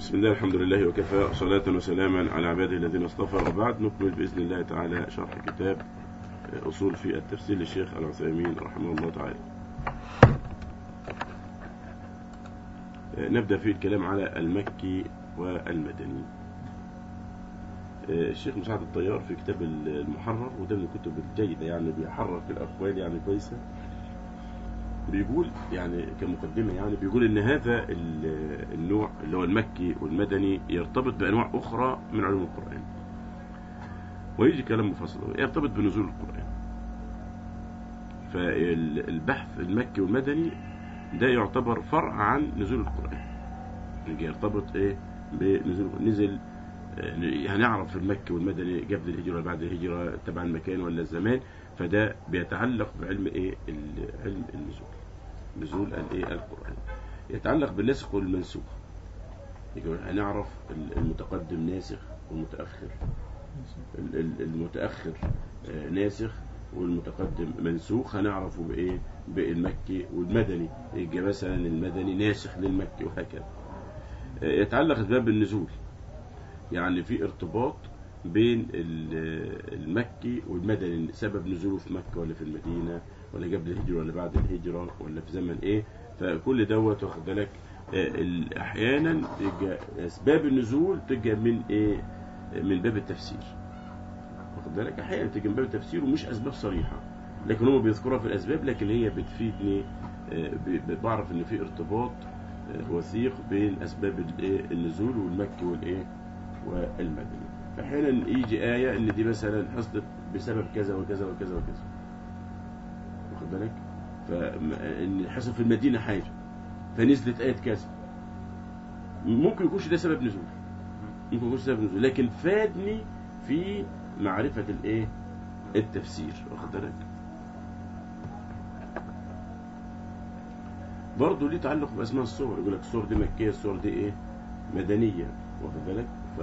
بسم الله الحمد لله وكفى صلاة وسلاما على عباده الذين اصطفى وبعد نكمل بإذن الله تعالى شرح كتاب أصول في التفسير للشيخ العثيمين رحمه الله تعالى نبدأ في الكلام على المكي والمدني الشيخ مساعد الطيار في كتاب المحرر وده من الكتب الجيدة يعني بيحرر في الأقوال يعني كويسة بيقول يعني كمقدمة يعني بيقول ان هذا النوع اللي هو المكي والمدني يرتبط بانواع اخرى من علوم القرآن ويجي كلام مفصل يرتبط بنزول القرآن فالبحث المكي والمدني ده يعتبر فرع عن نزول القرآن يرتبط ايه بنزول نزل هنعرف المكي والمدني قبل الهجرة ولا بعد الهجرة تبع المكان ولا الزمان فده بيتعلق بعلم ايه علم النزول نزول الايه القرآن يتعلق بالناسخ والمنسوخ هنعرف المتقدم ناسخ والمتأخر المتأخر ناسخ والمتقدم منسوخ هنعرفه بايه بالمكي والمدني يبقى مثلا المدني ناسخ للمكي وهكذا يتعلق باب النزول يعني في ارتباط بين المكي والمدني سبب نزوله في مكة ولا في المدينة ولا قبل الهجرة ولا بعد الهجرة ولا في زمن ايه فكل دوت واخد بالك احيانا تجي اسباب النزول تجي من ايه من باب التفسير واخد بالك احيانا تجي من باب التفسير ومش اسباب صريحة لكن هم بيذكرها في الاسباب لكن هي بتفيدني بعرف ان في ارتباط وثيق بين اسباب النزول والمكي والايه والمدني فاحيانا يجي آية ان دي مثلا حصلت بسبب كذا وكذا وكذا وكذا واخد بالك فان حصل في المدينة حاجة فنزلت آية كذا ممكن يكونش ده سبب نزول ممكن يكونش سبب نزول لكن فادني في معرفة الايه التفسير واخد بالك برضه ليه تعلق باسماء الصور يقول لك الصور دي مكية الصور دي ايه مدنية واخد بالك ف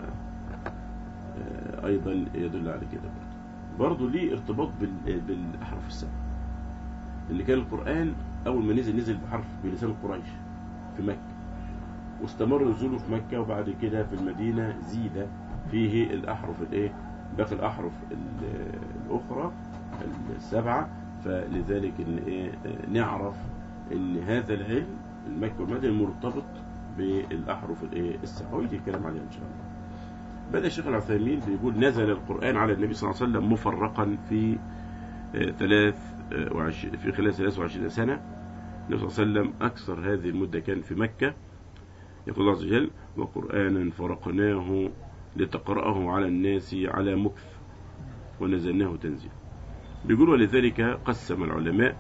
ايضا يدل على كده برضه برضه ليه ارتباط بالاحرف السبع اللي كان القرآن اول ما نزل نزل بحرف بلسان قريش في مكة واستمر نزوله في مكة وبعد كده في المدينة زيد فيه الاحرف الايه باقي الاحرف الاخرى السبعة فلذلك ان ايه نعرف ان هذا العلم المكي والمدني مرتبط بالاحرف الايه السبعة ويجي الكلام عليها ان شاء الله بدأ الشيخ العثيمين بيقول نزل القرآن على النبي صلى الله عليه وسلم مفرقا في ثلاث وعشرين في خلال 23 سنة النبي صلى الله عليه وسلم أكثر هذه المدة كان في مكة يقول الله عز وجل وقرآنا فرقناه لتقرأه على الناس على مكث ونزلناه تنزيلا بيقول ولذلك قسم العلماء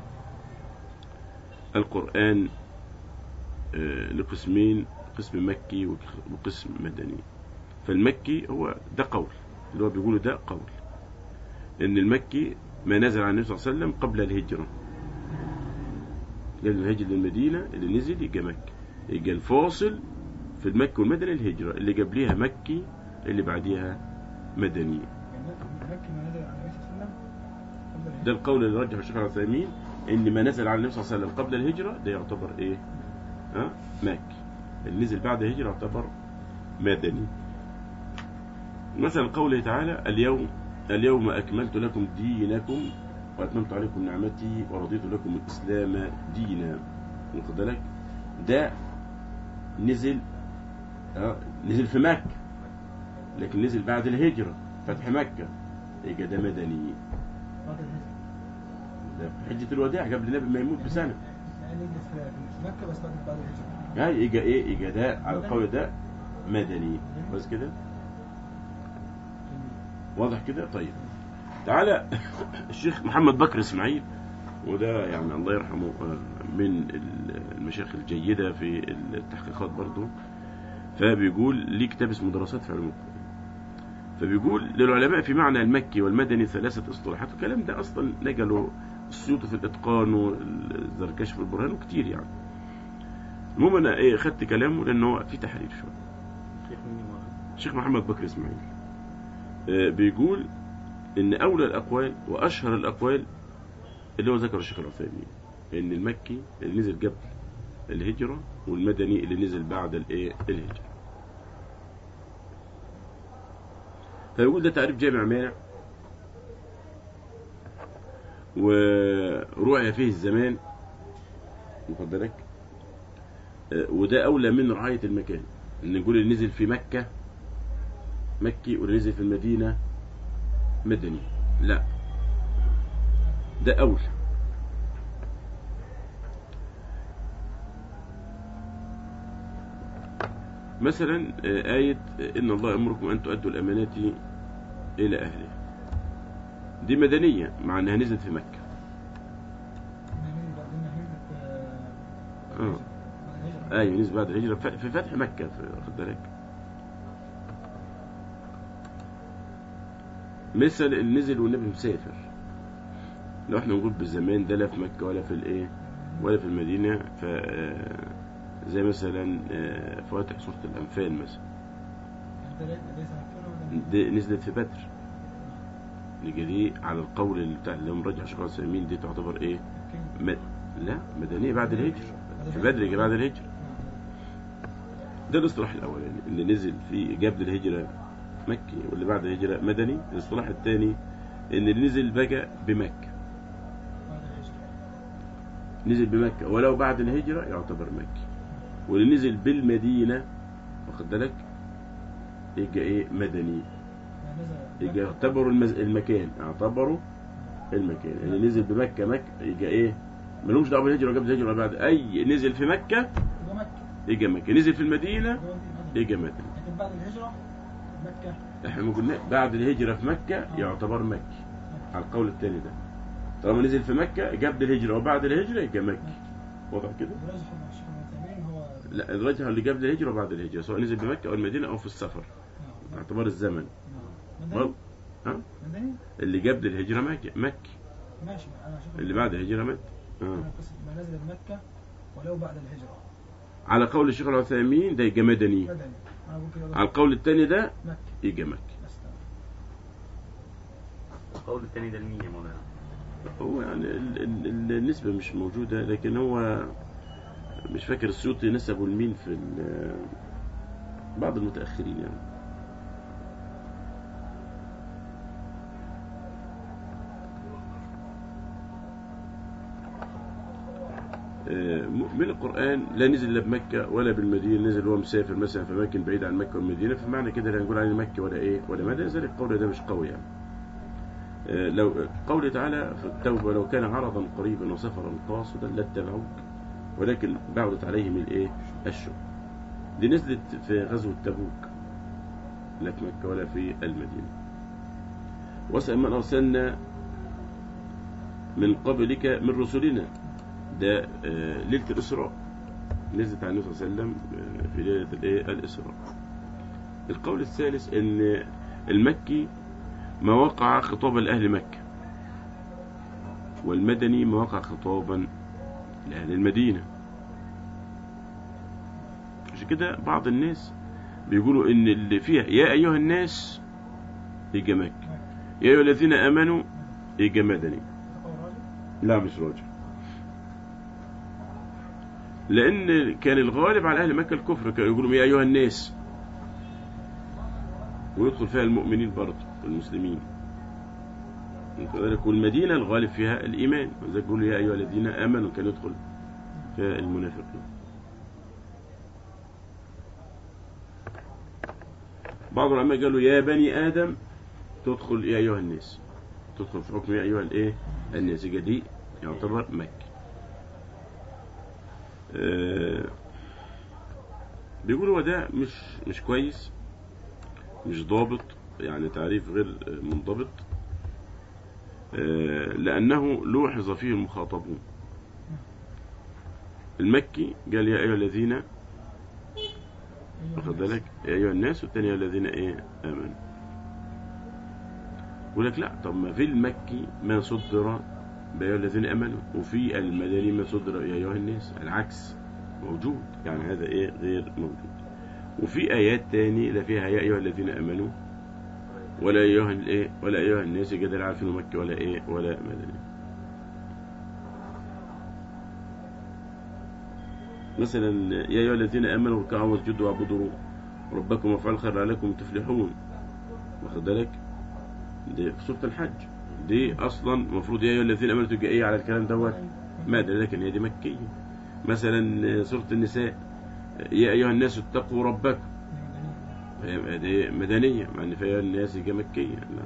القرآن لقسمين قسم مكي وقسم مدني فالمكي هو ده قول اللي هو بيقوله ده قول ان المكي ما نزل عن النبي صلى الله عليه وسلم قبل الهجرة لأن الهجرة للمدينة اللي نزل يجي مكي يجي الفاصل في المكي والمدني الهجرة اللي قبليها مكي اللي بعديها مدني ده القول اللي رجح الشيخ العثيمين ان ما نزل عن النبي صلى الله عليه وسلم قبل الهجرة ده يعتبر ايه ها مكي اللي نزل بعد الهجرة يعتبر مدني مثلا قوله تعالى اليوم اليوم أكملت لكم دينكم وأتممت عليكم نعمتي ورضيت لكم الإسلام دينا واخد بالك ده نزل آه نزل في مكة لكن نزل بعد الهجرة فتح مكة يبقى ده مدني ده في حجة الوداع قبل النبي ما يموت بسنة يعني في مكة بس بعد الهجرة يعني يبقى ايه يبقى ده على القول ده مدني بس كده واضح كده طيب تعالى الشيخ محمد بكر اسماعيل وده يعني الله يرحمه من المشايخ الجيدة في التحقيقات برضو فبيقول ليه كتاب اسمه دراسات في علوم القرآن فبيقول للعلماء في معنى المكي والمدني ثلاثة اصطلاحات الكلام ده أصلا نقله السيوطي في الإتقان والزركش في البرهان وكتير يعني المهم أنا إيه خدت كلامه لأنه في تحرير شوية الشيخ محمد بكر اسماعيل بيقول ان اولى الاقوال واشهر الاقوال اللي هو ذكر الشيخ العثيمين ان المكي اللي نزل قبل الهجرة والمدني اللي نزل بعد الايه الهجرة فيقول ده تعريف جامع مانع ورؤية فيه الزمان واخد بالك آه، وده أولى من رعاية المكان إن نقول اللي نزل في مكة مكي واللي نزل في المدينة مدني لا ده أولى مثلا آه، آية آه، إن الله يأمركم أن تؤدوا الأمانات إلى أهلها دي مدنية مع إنها نزلت في مكة النبي بعدين هجرة آه. آه، بعد الهجرة. أيوة نزل بعد الهجرة ف- في فتح مكة في- واخد بالك مثل اللي نزل والنبي مسافر لو احنا نقول بالزمان ده لا في مكة ولا في الايه ولا في المدينة ف زي مثلا آه، فواتح سورة الأنفال مثلا ده ليس ليس مكة ولا دي نزلت في بدر نيجي دي على القول اللي بتاع اللي مرجع شيخ العثيمين دي تعتبر ايه مكة؟ م... لا مدنية بعد الهجرة في بدر يجي بعد الهجرة ده الاصطلاح الأولاني اللي نزل في قبل الهجرة مكي واللي بعد الهجرة مدني الاصطلاح الثاني ان اللي نزل بقى بمكة بعد الهجرة نزل بمكة ولو بعد الهجرة يعتبر مكي واللي نزل بالمدينة واخد بالك يبقى ايه مدني يعني نزل يبقى مكة. يعتبروا المز... المكان يعتبروا المكان اللي نزل بمكة مكة يبقى ايه ملوش دعوه بالهجرة قبل الهجرة ولا بعد اي نزل في مكة يبقى مكة يبقى مكة نزل في المدينة يبقى مدينة. يبقى مدني لكن بعد الهجرة مكة احنا ما قلنا بعد الهجرة في مكة يعتبر مكي على القول الثاني ده طالما نزل في مكة قبل الهجرة وبعد الهجرة يبقى مكي واضح كده ورجح مع الشيخ المعتمرين هو لا الرجل اللي قبل الهجرة وبعد الهجرة سواء نزل بمكة أو المدينة أو في السفر نعم. باعتبار الزمن نعم. برضه مدني ها مدني اللي قبل الهجرة مكي, مكي. ماشي انا شوف اللي بعد الهجرة مكي آه. انا قصة ما نزل بمكة ولو بعد الهجرة على قول الشيخ العثيمين ده يبقى مدني مدني انا بقول كده على القول الثاني ده مكة يبقى مكي بس تمام. القول الثاني ده لمين يا مولانا؟ هو يعني ال- ال- ال- النسبة مش موجودة لكن هو مش فاكر السيوطي نسبه لمين في ال- بعض المتأخرين يعني آه، من القرآن لا نزل لا بمكة ولا بالمدينة نزل هو مسافر مثلا في أماكن بعيدة عن مكة والمدينة فمعنى كده لا نقول عليه مكة ولا إيه ولا مدينة ذلك القول ده مش قوي يعني آه، لو قوله تعالى في التوبة لو كان عرضا قريبا وسفرا قاصدا لاتبعوك ولكن بعدت عليهم الايه الشوق دي نزلت في غزوة تبوك لا في مكة ولا في المدينة واسأل من أرسلنا من قبلك من رسلنا ده آه، ليلة الإسراء نزلت على النبي صلى الله عليه وسلم آه، في ليلة الإيه؟ الإسراء القول الثالث ان المكي ما وقع خطابا لأهل مكة والمدني ما وقع خطابا لأهل المدينة عشان كده بعض الناس بيقولوا ان اللي فيها يا أيها الناس يجي مكة مكة يا أيها الذين آمنوا يجي مدني ده قول راجل لا مش راجع لأن كان الغالب على أهل مكة الكفر كانوا يقولوا يا أيها الناس ويدخل فيها المؤمنين برضه المسلمين وكذلك والمدينة الغالب فيها الإيمان وذلك يقولوا يا أيها الذين آمنوا كان يدخل فيها المنافقين بعض العلماء قالوا يا بني آدم تدخل يا أيها الناس تدخل في حكم يا أيها الإيه الناس يبقى دي يعتبر مكي آه، بيقولوا هو ده مش مش كويس مش ضابط يعني تعريف غير منضبط آه، لأنه لوحظ فيه المخاطبون المكي قال يا أيها الذين أيها واخد الناس. بالك يا أيها الناس والثاني يا الذين إيه آمنوا يقول لك لا طب ما في المكي ما صدر بأيها الذين آمنوا وفي المدني ما صدر يا أيها الناس العكس موجود يعني هذا إيه غير موجود وفي آيات تاني لا فيها يا أيها الذين آمنوا ولا أيها الإيه ولا أيها الناس قدر عارفين مكي ولا إيه ولا مدني مثلا يا أيها الذين آمنوا اركعوا واسجدوا واعبدوا ربكم وافعلوا الخير لعلكم تفلحون واخد بالك دي في سورة الحج دي اصلا المفروض يا ايها الذين امنوا تبقى ايه على الكلام دوت مادة لكن هي دي مكية مثلا سورة النساء يا ايها الناس اتقوا ربكم هي دي مدنية مع ان فيها الناس يبقى مكية لا.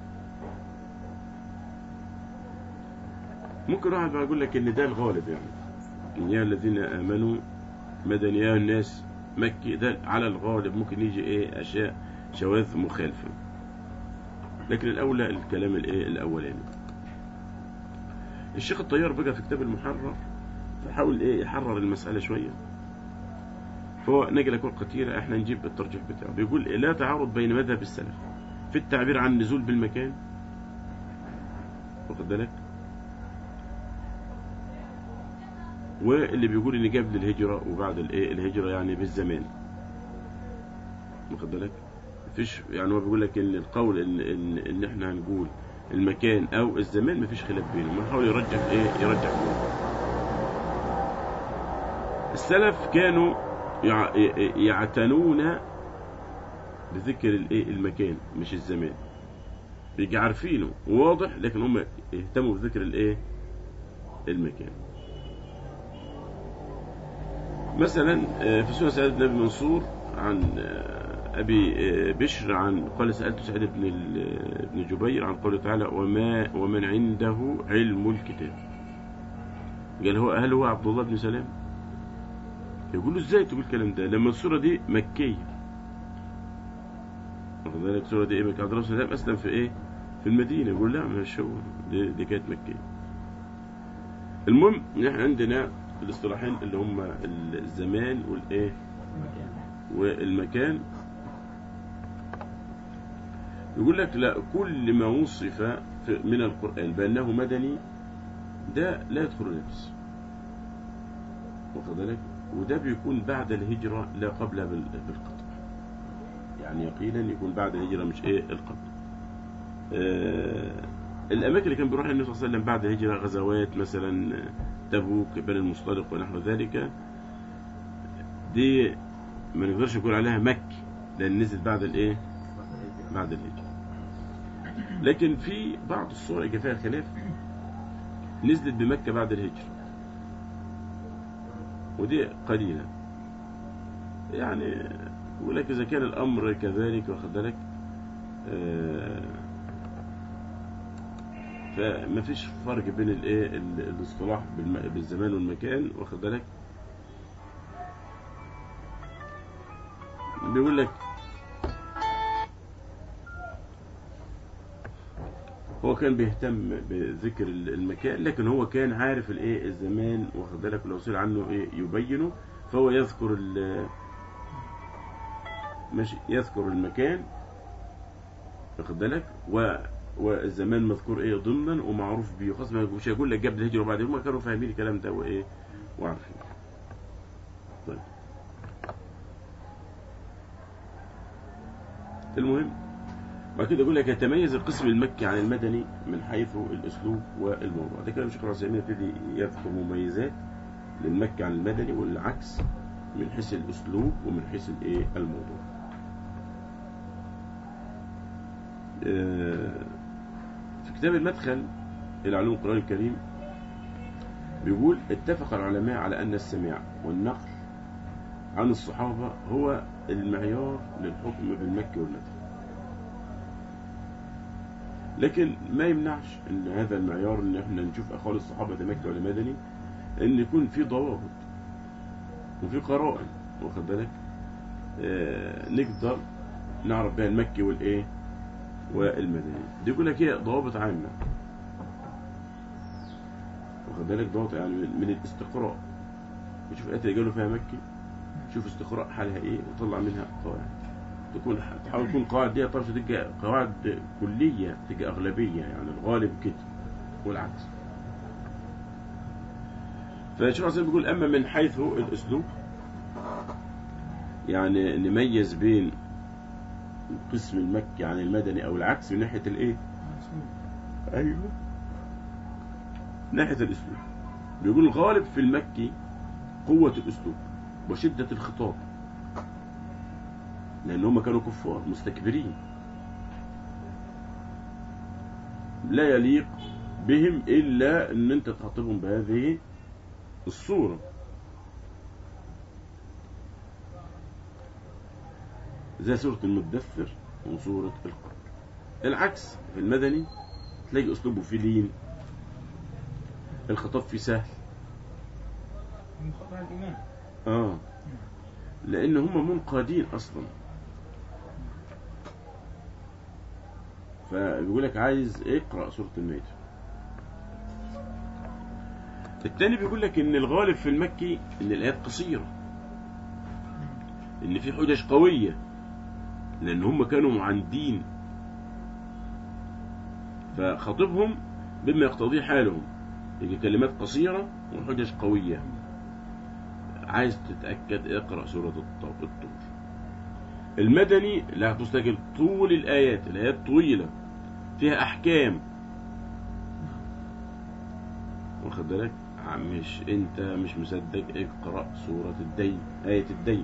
ممكن واحد بقى يقول لك ان ده الغالب يعني يا الذين امنوا مدني يا الناس مكي ده على الغالب ممكن يجي ايه اشياء شواذ مخالفه لكن الاولى الكلام الايه الاولاني الشيخ الطيار بقى في كتاب المحرر فحاول ايه يحرر المساله شويه فهو نقل اقوال كثيره احنا نجيب الترجيح بتاعه بيقول لا تعارض بين مذهب السلف في التعبير عن النزول بالمكان واخد بالك واللي بيقول ان قبل الهجره وبعد الايه الهجره يعني بالزمان واخد بالك مفيش يعني هو بيقول لك ان القول ان ان ان احنا هنقول المكان او الزمان مفيش خلاف بينهم بنحاول يرجح ايه يرجح بينهم السلف كانوا يع- يعتنون بذكر الايه المكان مش الزمان بيجي عارفينه واضح لكن هم يهتموا بذكر الايه المكان مثلا آه، في سورة سعيد بن أبي منصور عن آه، أبي آه، بشر عن قال سألت سعيد بن ال- بن جبير عن قوله تعالى وما ومن عنده علم الكتاب قال هو هل هو عبد الله بن سلام يقول له ازاي تقول الكلام ده لما السورة دي مكية واخد بالك السورة دي ايه مكية عبد الله بن سلام أسلم في ايه في المدينة يقول لا مش هو دي, دي كانت مكية المهم نحن عندنا الاصطلاحين اللي هم الزمان والايه والمكان يقول لك لا كل ما وصف في- من القرآن بأنه مدني ده لا يدخل نفس واخد بالك وده بيكون بعد الهجرة لا قبلها بال- بالقطع يعني يقينا يكون بعد الهجرة مش ايه القطع آه الأماكن اللي كان بيروح النبي صلى الله عليه وسلم بعد الهجرة غزوات مثلا تبوك بني المصطلق ونحو ذلك دي ما نقدرش نقول عليها مكي لأن نزل بعد الإيه؟ بعد الهجرة لكن في بعض الصور اللي فيها خلاف نزلت بمكة بعد الهجرة ودي قليلة يعني يقول لك إذا كان الأمر كذلك واخد بالك آه، فما فيش فرق بين الايه ال- الاصطلاح بالم- بالزمان والمكان واخد بالك بيقول لك هو كان بيهتم بذكر ال- المكان لكن هو كان عارف الايه الزمان واخد بالك ولو سئل عنه ايه يبينه فهو يذكر ال- ماشي يذكر المكان واخد بالك و والزمان مذكور ايه ضمنا ومعروف بيه خلاص ما مش هيقول لك قبل الهجره وبعد هم كانوا فاهمين الكلام ده وايه وعارفين طيب المهم بعد كده يقول لك يتميز القسم المكي عن المدني من حيث الاسلوب والموضوع ده كلام الشيخ العثيمين يبتدي يذكر مميزات للمكي عن المدني والعكس من حيث الاسلوب ومن حيث الايه الموضوع آه، في كتاب المدخل إلى علوم القرآن الكريم بيقول اتفق العلماء على أن السماع والنقل عن الصحابة هو المعيار للحكم بالمكي والمدني لكن ما يمنعش ان هذا المعيار ان احنا نشوف اقوال الصحابه ده مكي ولا مدني ان يكون في ضوابط وفي قرائن واخد بالك آه نقدر نعرف بها المكي والايه والمدني دي يقول لك هي ضوابط عامة واخد بالك ضوابط يعني من من الاستقراء تشوف الآيات اللي قالوا فيها مكي شوف استقراء حالها ايه وطلع منها قواعد تكون تحاول تكون قواعد دي طرف تبقى قواعد كلية تبقى أغلبية يعني الغالب كده والعكس فالشيخ عصام بيقول أما من حيث الأسلوب يعني نميز بين القسم المكي عن المدني او العكس من ناحيه الايه ايوه ناحيه الاسلوب بيقول الغالب في المكي قوه الاسلوب وشده الخطاب لان هم كانوا كفار مستكبرين لا يليق بهم إلا أن أنت تخاطبهم بهذه الصورة زي سورة المدثر وسورة القمر العكس في المدني تلاقي أسلوبه فيه لين الخطاب فيه سهل من خطأ الإيمان اه لان هم منقادين اصلا فبيقول لك عايز اقرا سوره المائده التاني بيقول لك ان الغالب في المكي ان الايات قصيره ان في حجج قويه لان هم كانوا معاندين فخاطبهم بما يقتضيه حالهم يجي كلمات قصيره وحجج قويه عايز تتأكد اقرأ سورة الط- الطور المدني لا تستجل طول الآيات الآيات طويلة فيها أحكام واخد بالك ع- مش انت مش مصدق اقرأ سورة الدين آية الدين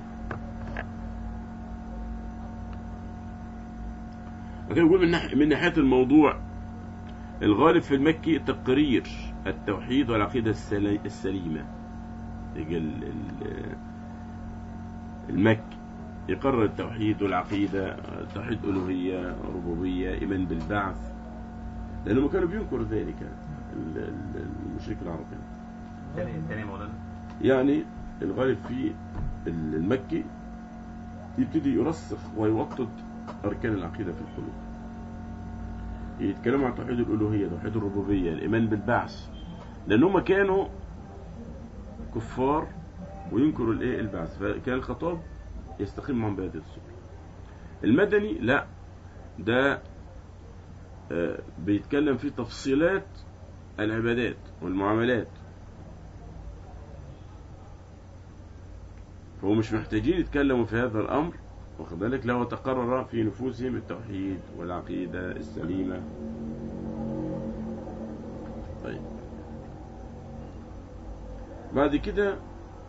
لكن يقول من ناحية من ناحية الموضوع الغالب في المكي تقرير التوحيد والعقيدة السلي- السليمة يجي ال- ال- المكي يقرر التوحيد والعقيدة توحيد ألوهية ربوبية إيمان بالبعث لأنهم كانوا بينكروا ذلك ال- ال- المشرك العربي الثاني الثاني مولانا يعني الغالب في المكي يبتدي يرسخ ويوطد أركان العقيدة في القلوب يتكلموا عن توحيد الألوهية توحيد الربوبية الإيمان بالبعث لأن هم كانوا كفار وينكروا الايه البعث فكان الخطاب يستقيم معهم بهذه الصورة المدني لا ده آه، بيتكلم في تفصيلات العبادات والمعاملات فهو مش محتاجين يتكلموا في هذا الأمر واخد بالك لو تقرر في نفوسهم التوحيد والعقيدة السليمة طيب بعد كده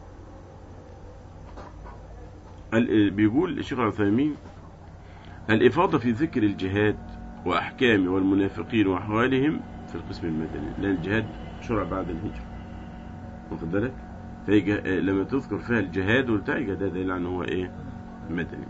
ال- بيقول الشيخ العثيمين الإفاضة في ذكر الجهاد وأحكامه والمنافقين وأحوالهم في القسم المدني لأن الجهاد شرع بعد الهجرة واخد بالك فيجي آه، لما تذكر فيها الجهاد والبتاع يبقى ده دليل على ان هو ايه مدني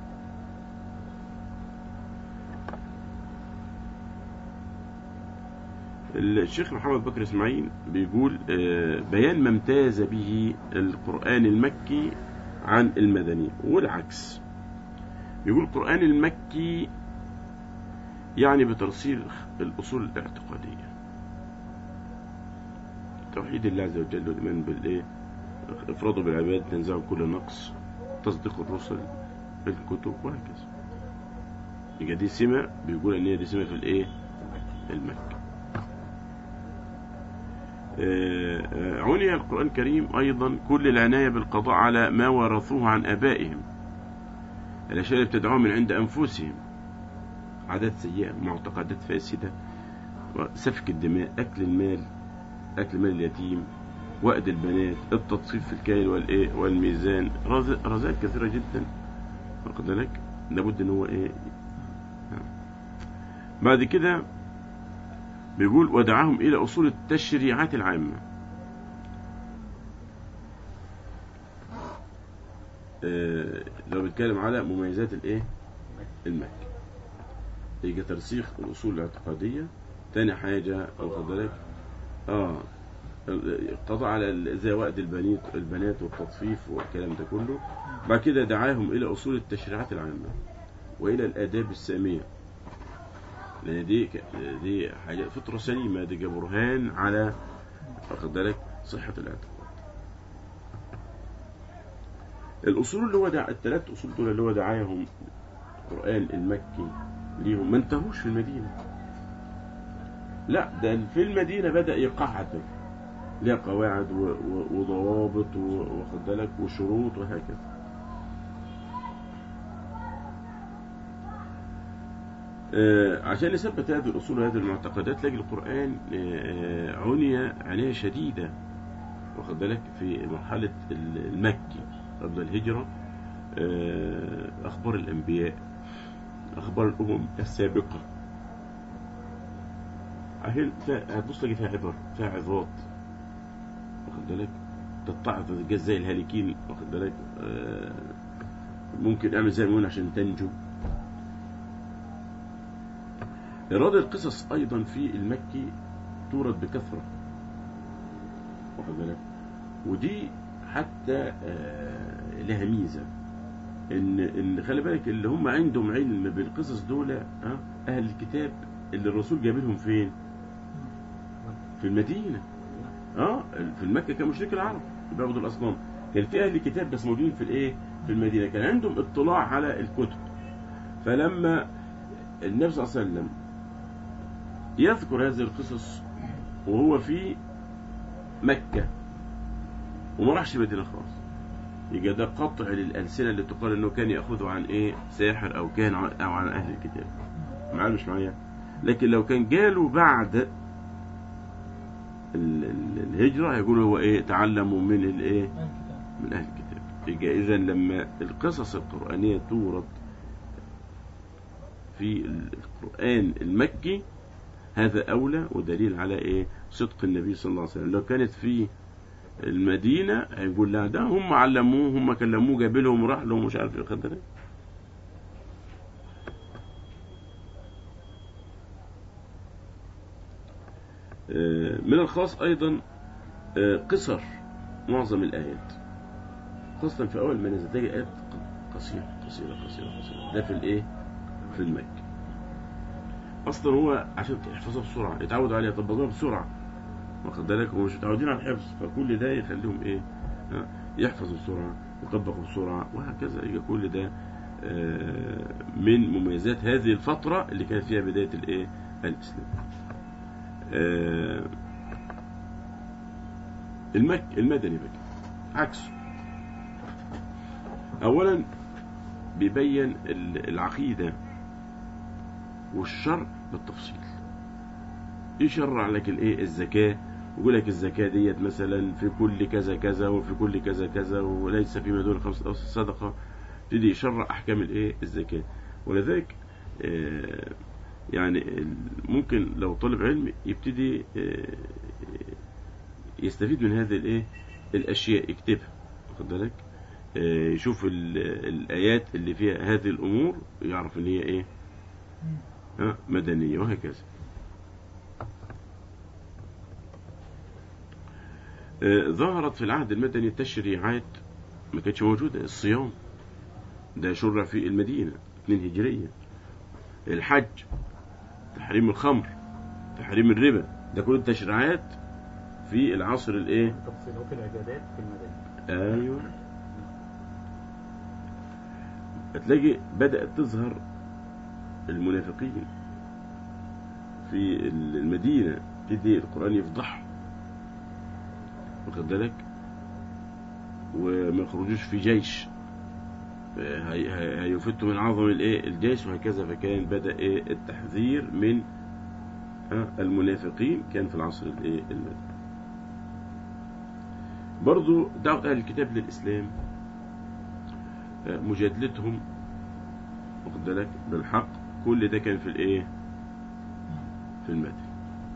الشيخ محمد بكر اسماعيل بيقول آه، بيان ما امتاز به القرآن المكي عن المدني والعكس يقول القرآن المكي يعني بترسيخ الأصول الاعتقادية توحيد الله عز وجل والإيمان بالإيه إفراده بالعباد تنزع كل نقص تصديق الرسل الكتب وهكذا يبقى دي سمة بيقول إن هي دي سمة في الإيه المكي آه، آه، عني القرآن الكريم أيضا كل العناية بالقضاء على ما ورثوه عن آبائهم الأشياء اللي ابتدعوها من عند أنفسهم عادات سيئة معتقدات فاسدة سفك الدماء أكل المال أكل مال اليتيم وأد البنات التطفيف في الكيل والإيه والميزان رز- رذائل كثيرة جدا واخد بالك لابد إن هو إيه بعد كده بيقول ودعاهم إلى أصول التشريعات العامة آه، لو بيتكلم على مميزات الإيه المكي يجي ترسيخ الأصول الاعتقادية تاني حاجة واخد بالك اه قضاء على ال- زي وقت البنات البنات والتطفيف والكلام ده كله بعد كده دعاهم إلى أصول التشريعات العامة وإلى الآداب السامية لأن دي ك- دي حاجة فطرة سليمة دي برهان على واخد بالك صحة الاعتقاد الأصول اللي هو دع... الثلاث أصول دول اللي هو دعاهم القرآن المكي ليهم ما انتهوش في المدينة لا ده في المدينة بدأ يقعد ليها قواعد و... و... وضوابط و- واخد بالك وشروط وهكذا آه، عشان يثبت هذه الأصول وهذه المعتقدات تلاقي القرآن آه، آه، عني عناية شديدة واخد بالك في مرحلة ال- المكي قبل الهجرة آه، أخبار الأنبياء أخبار الأمم السابقة أهل فيها- هتبص تلاقي فيها عبر فيها عظات واخد بالك تتعظ تتجاز زي الهالكين واخد بالك آه، ممكن اعمل زي ما يقول عشان تنجو إرادة القصص أيضا في المكي تورد بكثرة واخد بالك ودي حتى آه، لها ميزة إن إن خلي بالك اللي هم عندهم علم بالقصص دول آه، أهل الكتاب اللي الرسول جاب لهم فين؟ في المدينة اه في المكة كان مشرك العرب بيعبدوا الأصنام كان في أهل كتاب بس موجودين في الإيه؟ في المدينة كان عندهم اطلاع على الكتب فلما النبي صلى الله عليه وسلم يذكر هذه القصص وهو في مكة وما راحش المدينة خالص يبقى ده قطع للألسنة اللي تقال إنه كان يأخذه عن إيه ساحر أو كان عن- أو عن أهل الكتاب معايا مش معايا لكن لو كان جاله بعد ال- ال- الهجرة هيقولوا هو إيه تعلموا من الإيه الكتاب من أهل الكتاب يبقى إذا لما القصص القرآنية تورد في القرآن المكي هذا أولى ودليل على إيه صدق النبي صلى الله عليه وسلم لو كانت في المدينة هيقول لا ده هم علموه هم كلموه جاب لهم راح لهم مش عارف ايه خد بالك؟ آه، من الخاص أيضا آه، قصر معظم الآيات خاصة في أول ما نزل تلاقي آيات قصيرة قصيرة قصيرة قصيرة ده في الإيه؟ في المكة أصلا هو عشان يحفظها بسرعة يتعودوا عليها يطبقوها بسرعة واخد بالك هم مش متعودين على الحفظ فكل ده يخليهم إيه؟ آه، يحفظوا بسرعة يطبقوا بسرعة وهكذا يبقى كل ده آه، من مميزات هذه الفترة اللي كان فيها بداية الإيه؟ الإسلام. آه، المك المدني بقى عكسه اولا بيبين ال- العقيده والشرع بالتفصيل يشرع لك الايه الزكاه ويقول لك الزكاه ديت مثلا في كل كذا كذا وفي كل كذا كذا وليس فيما دون خمسة أوسط صدقه يبتدي يشرع احكام الايه الزكاه ولذلك آه، يعني ال- ممكن لو طالب علم يبتدي آه، يستفيد من هذه الايه الاشياء يكتبها واخد بالك آه، يشوف ال- الايات اللي فيها هذه الامور يعرف ان هي ايه ها مدنيه وهكذا آه، ظهرت في العهد المدني تشريعات ما كانتش موجوده الصيام ده شرع في المدينه 2 هجريه الحج تحريم الخمر تحريم الربا ده كل التشريعات في العصر الايه تفصيل هو في العبادات في المدينة ايوه هتلاقي بدأت تظهر المنافقين في المدينة تدي القرآن يفضحهم واخد بالك وما يخرجوش في جيش هي- هي- هيفتوا من عظم الايه الجيش وهكذا فكان بدأ ايه التحذير من آه، المنافقين كان في العصر الايه المدني برضو دعوة أهل الكتاب للإسلام آه، مجادلتهم واخد بالك بالحق كل ده كان في الإيه؟ في المدن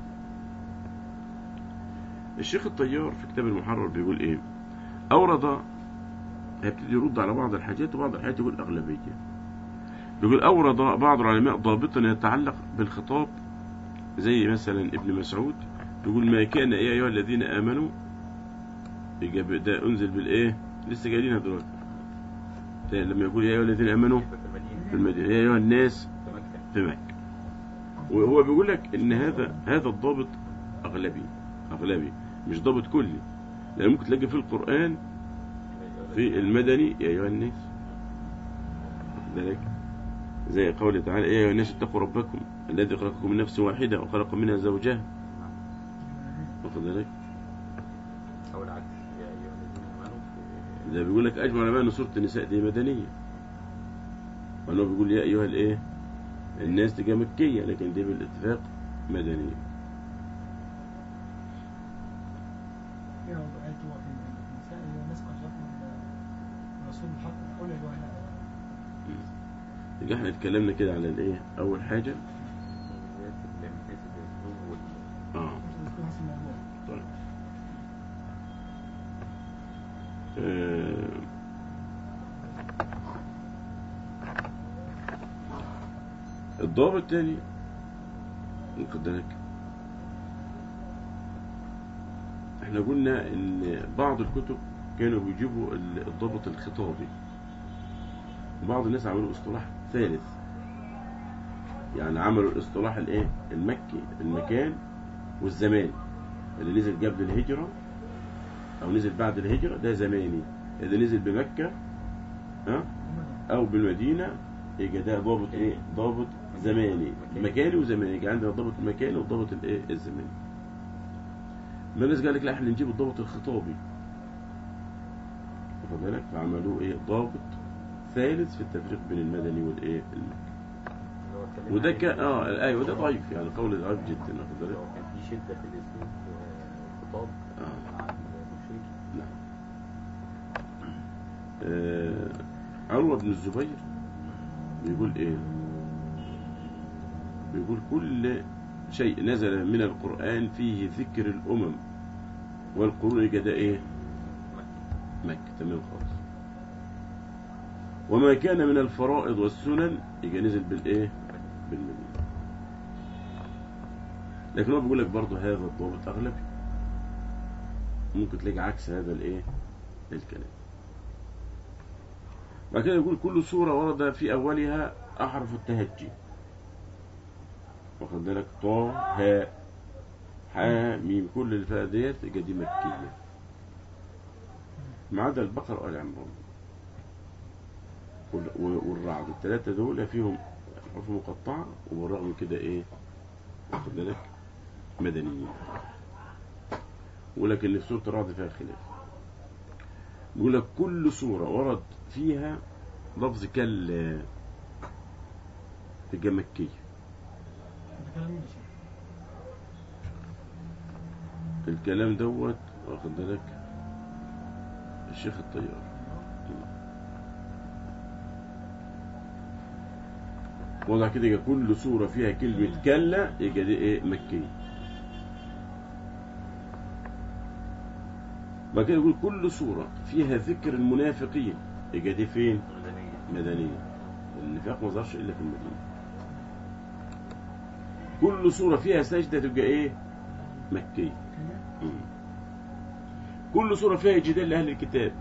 الشيخ الطيار في كتاب المحرر بيقول إيه؟ أورد هيبتدي يرد على بعض الحاجات وبعض الحاجات يقول أغلبية بيقول أورد بعض العلماء ضابطا يتعلق بالخطاب زي مثلا ابن مسعود بيقول ما كان يا أيها الذين آمنوا يبقى ده انزل بالايه لسه جايين دلوقتي ده لما يقول يا ايها الذين امنوا في المدينة في المدينه يا ايها الناس في مكة في مكه وهو بيقول لك ان هذا هذا الضابط اغلبي اغلبي مش ضابط كلي لان ممكن تلاقي في القران في المدني يا ايها الناس واخد بالك زي قوله تعالى يا ايها الناس اتقوا ربكم الذي خلقكم من نفس واحده وخلق منها زوجها واخد بالك أو العكس يا أيها الذين آمنوا في ده بيقول لك اجمع علماء ان سوره النساء دي مدنيه وانه بيقول يا ايها الايه الناس تجي مكيه لكن دي بالاتفاق مدنيه فيها آيات وفي النساء هي الناس قد جاءكم الرسول الحق قل أيها الناس يبقى احنا اتكلمنا كده على الايه اول حاجه مميزات من حيث الأسلوب الضابط الثاني واخد بالك احنا قلنا ان بعض الكتب كانوا بيجيبوا ال- الضابط الخطابي وبعض الناس عملوا اصطلاح ثالث يعني عملوا الاصطلاح الايه المكي المكان والزمان اللي نزل قبل الهجرة او نزل بعد الهجرة ده زماني اللي نزل بمكة ها او بالمدينة يبقى ده ضابط ايه ضابط زماني مكاني وزماني يبقى عندنا الضابط المكاني والضابط الايه الزماني ما الناس قال لك لا احنا نجيب الضابط الخطابي واخد بالك فعملوه ايه ضابط ثالث في التفريق بين المدني والايه المكي اللي هو اتكلم وده عليه. كان اه ايوه ده ضعيف يعني قول ضعيف جدا واخد بالك لو كان في شدة في الاسلوب والخطاب آه. مع المشرك نعم آه عروة بن الزبير بيقول ايه بيقول كل شيء نزل من القرآن فيه ذكر الأمم والقرون يبقى ده ايه مكة تمام خالص وما كان من الفرائض والسنن يبقى نزل بالايه بالمدينة لكن هو بيقول لك برضه هذا الضابط أغلبي ممكن تلاقي عكس هذا الايه الكلام بعد كده يقول كل سورة ورد في أولها أحرف التهجي واخد بالك طا هاء حا ميم كل الفاء ديت يبقى دي مكية ما عدا البقرة وآل عمران وال- و- والرعد الثلاثة دول فيهم حروف مقطعة وبالرغم من كده إيه واخد بالك مدنيين ولكن في سورة الرعد فيها خلاف بيقول لك كل سورة ورد فيها لفظ كال تبقى مكية ده كلام مين يا شيخ؟ الكلام دوت واخد بالك الشيخ الطيار وضع كده يبقى كل سورة فيها كلمة كلا يبقى دي ايه مكية بعد كده يقول كل سورة فيها ذكر المنافقين يبقى دي فين؟ مدنية مدنية النفاق ما ظهرش إلا في المدينة كل سورة فيها سجدة تبقى إيه مكية كده؟ مم. كل سورة فيها جدال لأهل الكتاب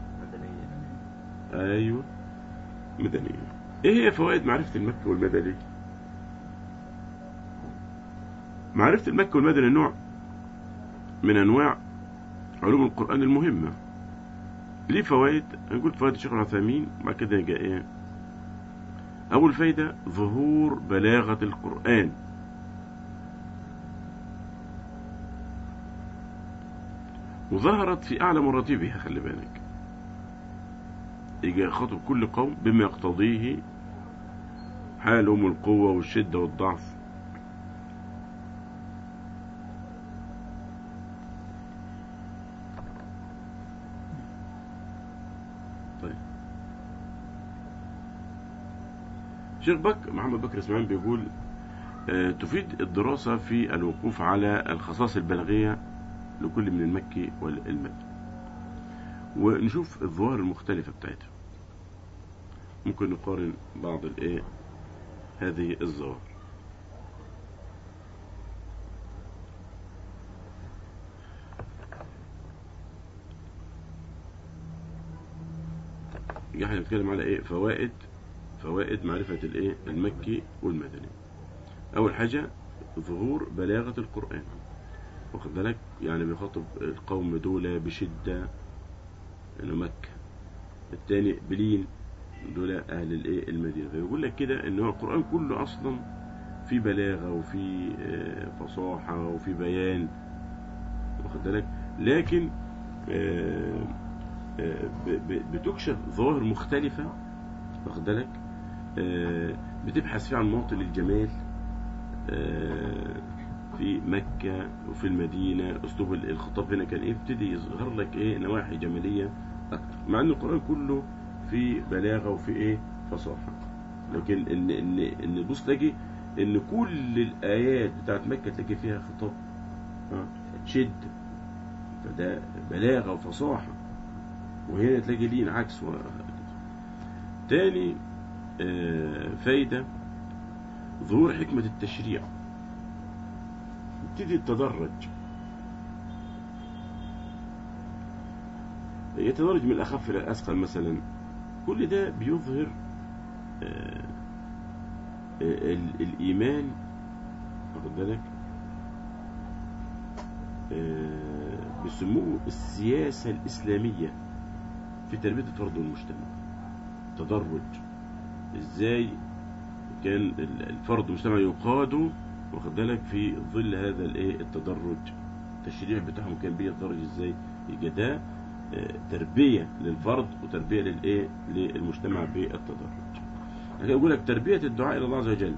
مدنية أيوة مدنية إيه هي فوائد معرفة المكي والمدني معرفة المكي والمدني نوع من أنواع علوم القرآن المهمة ليه فوائد أنا قلت فوائد الشيخ العثيمين بعد كده جاء إيه أول فايدة ظهور بلاغة القرآن وظهرت في أعلى مراتبها خلي بالك يجي خاطب كل قوم بما يقتضيه حالهم القوة والشدة والضعف طيب شيخ بك محمد بكر اسماعيل بيقول آه، تفيد الدراسة في الوقوف على الخصائص البلاغية لكل من المكي والمدني ونشوف الظواهر المختلفة بتاعتها ممكن نقارن بعض الايه هذه الظواهر يبقى احنا بنتكلم على ايه فوائد فوائد معرفة الايه المكي والمدني اول حاجة ظهور بلاغة القرآن واخد بالك يعني بيخاطب القوم دول بشدة انه مكة الثاني بلين دول اهل الايه المدينة فيقول لك كده ان هو القرآن كله اصلا في بلاغة وفي آه، فصاحة وفي بيان واخد بالك لكن آه، آه، ب- ب- بتكشف ظواهر مختلفة واخد بالك آه، بتبحث فيها عن مواطن الجمال آه، في مكة وفي المدينة أسلوب الخطاب هنا كان إيه يبتدي يظهر لك إيه نواحي جمالية أكتر مع إن القرآن كله في بلاغة وفي إيه فصاحة لكن إن إن إن بص تلاقي إن كل الآيات بتاعت مكة تلاقي فيها خطاب آه، شد فده بلاغة وفصاحة وهنا تلاقي لين عكس و- تاني آه، فايدة ظهور حكمة التشريع يبتدي التدرج يتدرج من الأخف إلى الأثقل مثلا كل ده بيظهر آه، آه، ال- الإيمان واخد بالك آه، بيسموه السياسة الإسلامية في تربية الفرد والمجتمع تدرج ازاي كان ال- الفرد والمجتمع يقادوا واخد بالك في ظل هذا الايه التدرج التشريع بتاعهم كان بيتدرج ازاي يبقى ده آه، تربية للفرد وتربية للايه للمجتمع بالتدرج لكن يقول لك تربية الدعاء إلى الله عز وجل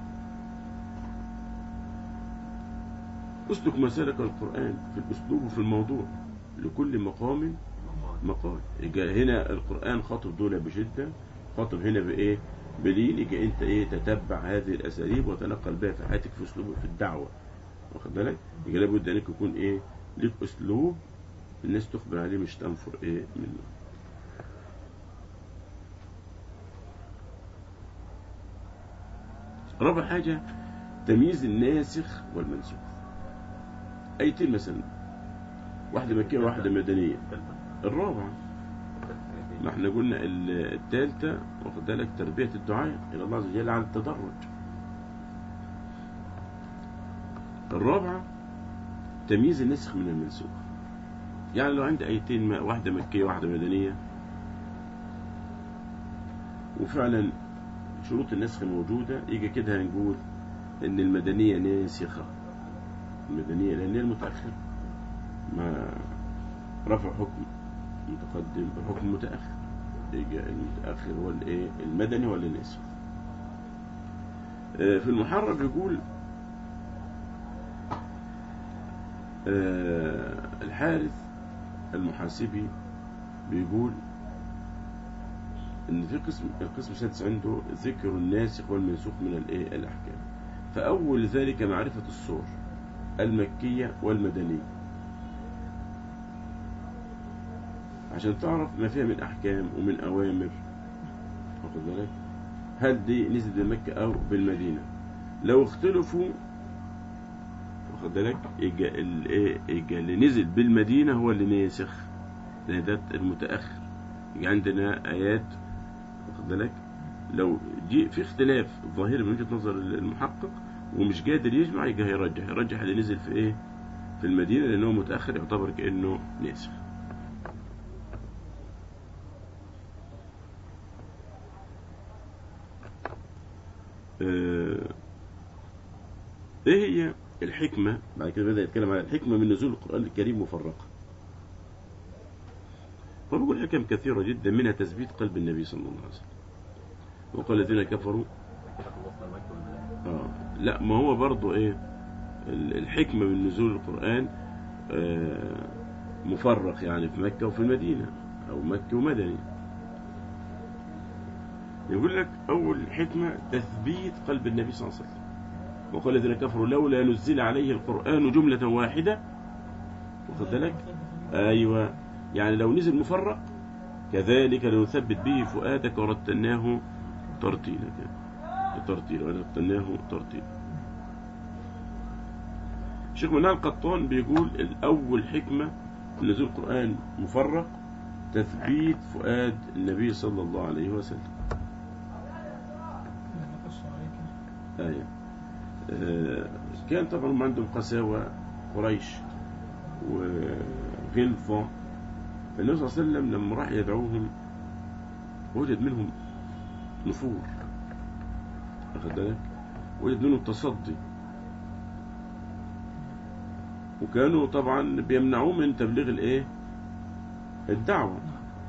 اسلك مسالك القرآن في الأسلوب وفي الموضوع لكل مقام مقال يبقى هنا القرآن خاطب دول بشدة خاطب هنا بإيه بلين يبقى أنت إيه تتبع هذه الأساليب وتنقل بها في حياتك في أسلوبك في الدعوة واخد بالك يبقى لابد أنك يكون إيه ليك أسلوب الناس تقبل عليه مش تنفر إيه منه رابع حاجة تمييز الناسخ والمنسوخ أيتين مثلا واحدة مكية وواحدة مدنية الثالثة الرابعة ما احنا قلنا ال- التالتة واخد بالك تربية الدعاء إلى الله عز وجل على التدرج الرابعة تمييز النسخ من المنسوخ يعني لو عندي آيتين ما- واحدة مكية واحدة مدنية وفعلا شروط النسخ موجودة يجي كده هنقول إن المدنية ناسخة المدنية لأن هي المتأخرة ما رفع حكم متقدم بحكم متأخر يجي المتأخر هو الايه المدني ولا الناسخ آه، في المحرر بيقول آه، الحارث المحاسبي بيقول ان في قسم القسم السادس عنده ذكر الناسخ والمنسوخ من الايه الاحكام فاول ذلك معرفه الصور المكيه والمدنيه عشان تعرف ما فيها من احكام ومن اوامر واخد بالك هل دي نزلت بمكه او بالمدينه لو اختلفوا واخد بالك يجي الايه يجي اللي نزل بالمدينه هو اللي ناسخ لان ده المتاخر يجي عندنا ايات واخد بالك لو جي في اختلاف ظاهري من وجهه نظر المحقق ومش قادر يجمع يجي هيرجح يرجح اللي نزل في ايه في المدينه لانه متاخر يعتبر كانه ناسخ آه، ايه هي الحكمة بعد كده بدأ يتكلم على الحكمة من نزول القرآن الكريم مفرقة فبقول حكم كثيرة جدا منها تثبيت قلب النبي صلى الله عليه وسلم وقال الذين كفروا خلصنا مكة والمدينة آه لا ما هو برضو ايه ال- الحكمة من نزول القرآن آه مفرق يعني في مكة وفي المدينة أو مكة ومدني يقول لك أول حكمة تثبيت قلب النبي صلى الله عليه وسلم وقال الذين كفروا لولا نزل عليه القرآن جملة واحدة واخد بالك أيوة يعني لو نزل مفرق كذلك لنثبت به فؤادك ورتلناه ترتيلا ترتيلا ورتلناه ترتيلا الشيخ منال القطان بيقول الأول حكمة في نزول القرآن مفرق تثبيت فؤاد النبي صلى الله عليه وسلم نقص عليك آية آه، كان طبعا هم عندهم قساوة قريش وغلظة فالنبي صلى الله عليه وسلم لما راح يدعوهم وجد منهم نفور واخد بالك وجد منهم تصدي وكانوا طبعا بيمنعوه من تبليغ الايه الدعوة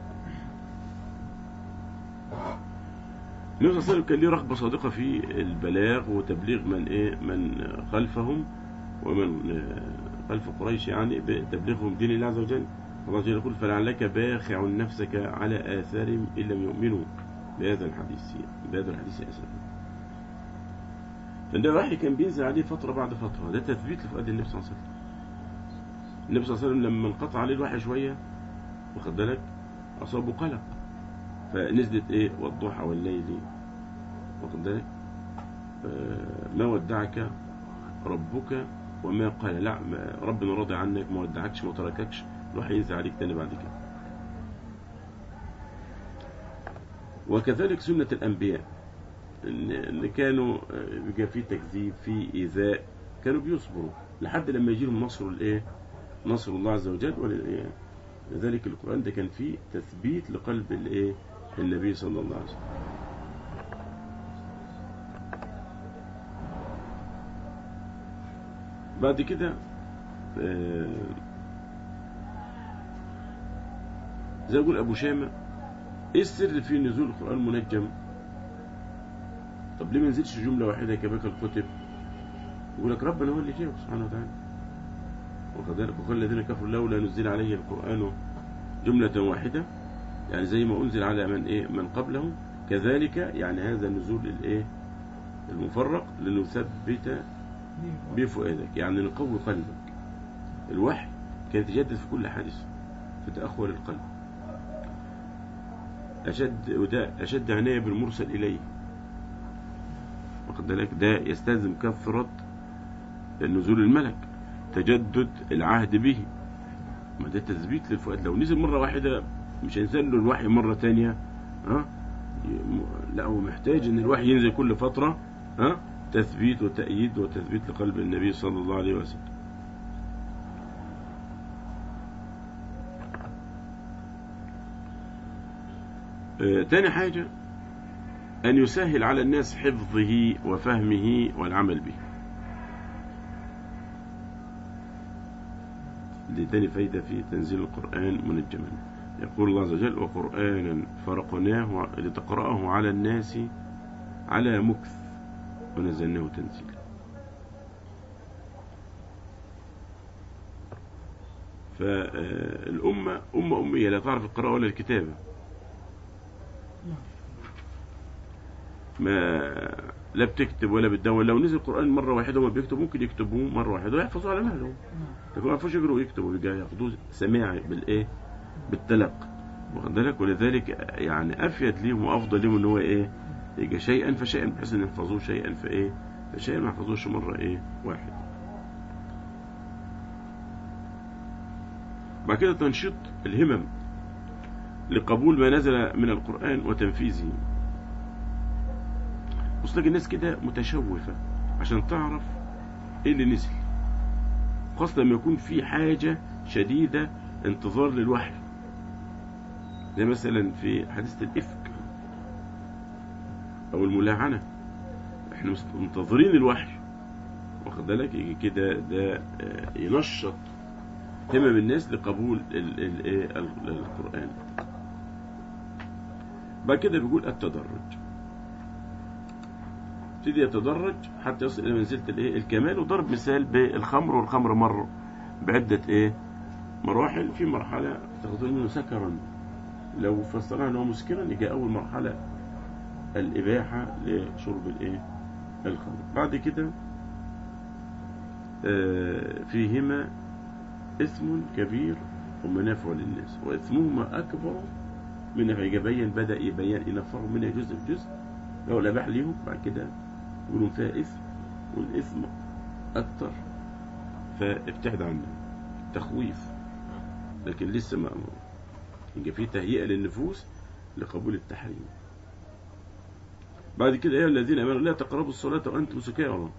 النبي صلى الله عليه وسلم كان ليه رغبة صادقة في البلاغ وتبليغ من ايه من خلفهم ومن آه، خلف قريش يعني بتبليغهم دين الله عز وجل الله جل يقول فلعلك باخع نفسك على آثارهم إن لم يؤمنوا بهذا الحديث بهذا الحديث أسفا فده الوحي كان بينزل عليه فترة بعد فترة ده تثبيت لفؤاد النبي صلى الله عليه وسلم النبي صلى الله عليه وسلم لما انقطع عليه الوحي شوية واخد بالك أصابه قلق فنزلت إيه والضحى والليل واخد بالك آه، ما ودعك ربك وما قال لا ما- ربنا راضي عنك ما ودعكش ما ترككش راح ينزل عليك تاني بعد كده وكذلك سنة الأنبياء إن إن كانوا آه، بيبقى في تكذيب في إيذاء كانوا بيصبروا لحد لما يجي لهم نصر الإيه؟ نصر الله عز وجل ول- لذلك القرآن ده كان فيه تثبيت لقلب الإيه؟ النبي صلى الله عليه وسلم بعد كده آه، زي ما يقول أبو شامة إيه السر في نزول القرآن منجم طب ليه ما نزلش جملة واحدة كباقي الكتب يقول لك ربنا هو اللي جاوب سبحانه وتعالى وكذلك وقال الذين كفروا لولا نزل عليه القرآن جملة واحدة يعني زي ما أنزل على من إيه من قبله كذلك يعني هذا النزول الإيه المفرق لنثبت بفؤادك يعني نقوي قلبك الوحي كان يتجدد في كل حادث في تأخر القلب أشد وده أشد عناية بالمرسل إليه واخد بالك ده يستلزم كثرة نزول الملك تجدد العهد به ما ده تثبيت للفؤاد لو نزل مرة واحدة مش هينزل له الوحي مرة تانية ها ي- لا هو محتاج ان الوحي ينزل كل فترة ها تثبيت وتأييد وتثبيت لقلب النبي صلى الله عليه وسلم آه، تاني حاجة أن يسهل على الناس حفظه وفهمه والعمل به دي تاني فايدة في تنزيل القرآن منجما يقول الله عز وجل وقرآنا فرقناه لتقرأه على الناس على مكث ونزلناه تنزيلا فالأمة أمة أمية لا تعرف القراءة ولا الكتابة نعم ما لا بتكتب ولا بتدون لو نزل القرآن مرة واحدة وما بيكتبوا ممكن يكتبوه مرة واحدة ويحفظوه على مهلهم نعم لكن ما يعرفوش يقروا ويكتبوا بيجي ياخدوه سماعي بالايه بالتلقي واخد بالك ولذلك يعني افيد ليهم وافضل ليهم ان هو ايه يجي شيئا فشيئا بحيث ان يحفظوه شيئا فايه فشيئا ما يحفظوش مره ايه واحد بعد كده تنشيط الهمم لقبول ما نزل من القرآن وتنفيذه بص تلاقي الناس كده متشوفة عشان تعرف ايه اللي نزل خاصة لما يكون في حاجة شديدة انتظار للوحي زي مثلا في حادثة الإفك أو الملاعنة احنا مست- منتظرين الوحي واخد بالك يجي كده ده آه، ينشط همم الناس لقبول ال- ال- إيه ال- القرآن بعد كده بيقول التدرج يبتدي يتدرج حتى يصل إلى منزلة الإيه الكمال وضرب مثال بالخمر والخمر مر بعدة إيه مراحل في مرحلة تاخذون منه سكرا لو فسرنا أنه مسكرا يجي أول مرحلة الإباحة لشرب الإيه الخمر بعد كده آه، فيهما إثم كبير ومنافع للناس وإثمهما أكبر من يبين بدأ يبين ينفروا منها جزء بجزء لو الأباح ليهم بعد كده يقولون فيها إثم والإثم أكتر فابتعد عنه تخويف لكن لسه ما يبقى في تهيئة للنفوس لقبول التحريم بعد كده يا الذين امنوا لا تقربوا الصلاة وانتم سكارى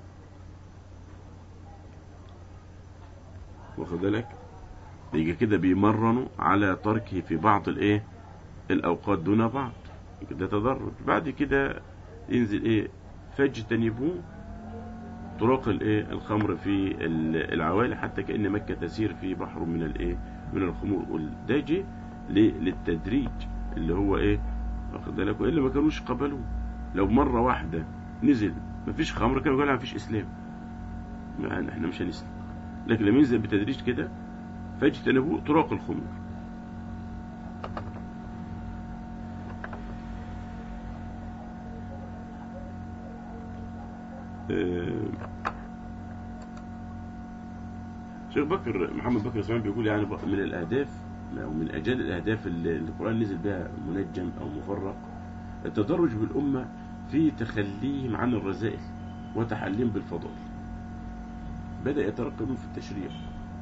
واخد بالك يجي كده بيمرنوا على تركه في بعض الايه الاوقات دون بعض كده تدرج بعد كده ينزل ايه فاجتنبوه طرق الايه الخمر في ال- العوالي حتى كأن مكة تسير في بحر من الايه من الخمور وده جه ليه؟ للتدريج اللي هو ايه واخد بالك والا ما كانوش قبلوه لو مرة واحدة نزل مفيش خمر كانوا قالوا مفيش اسلام ما احنا مش هنسلم لكن لما ينزل بتدريج كده فاجتنبوا طرق الخمور آه، شيخ بكر محمد بكر اسماعيل بيقول يعني بق- من الاهداف او من اجل الاهداف اللي اللي القران نزل بها منجم او مفرق التدرج بالامه في تخليهم عن الرذائل وتحليم بالفضائل بدأ يترقبون في التشريع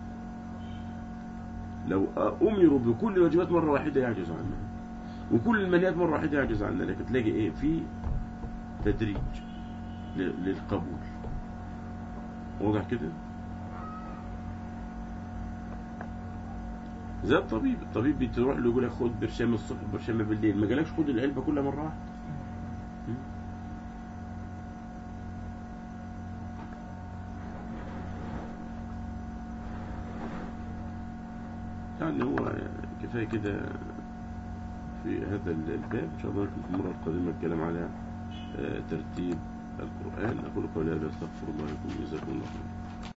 لو أمروا بكل الواجبات مرة واحدة يعجز عنها وكل المنهيات مرة واحدة يعجز عنها لكن تلاقي إيه في تدريج ل- للقبول واضح كده زي الطبيب الطبيب بتروح له يقول لك خد برشام الصبح وبرشام بالليل ما قالكش خد العلبة كلها مرة واحدة م? يعني هو كفاية كده في هذا الباب إن شاء الله في المرة القادمة الكلام على آه، ترتيب القرآن أقول قولي هذا أستغفر الله لكم جزاكم الله خيرا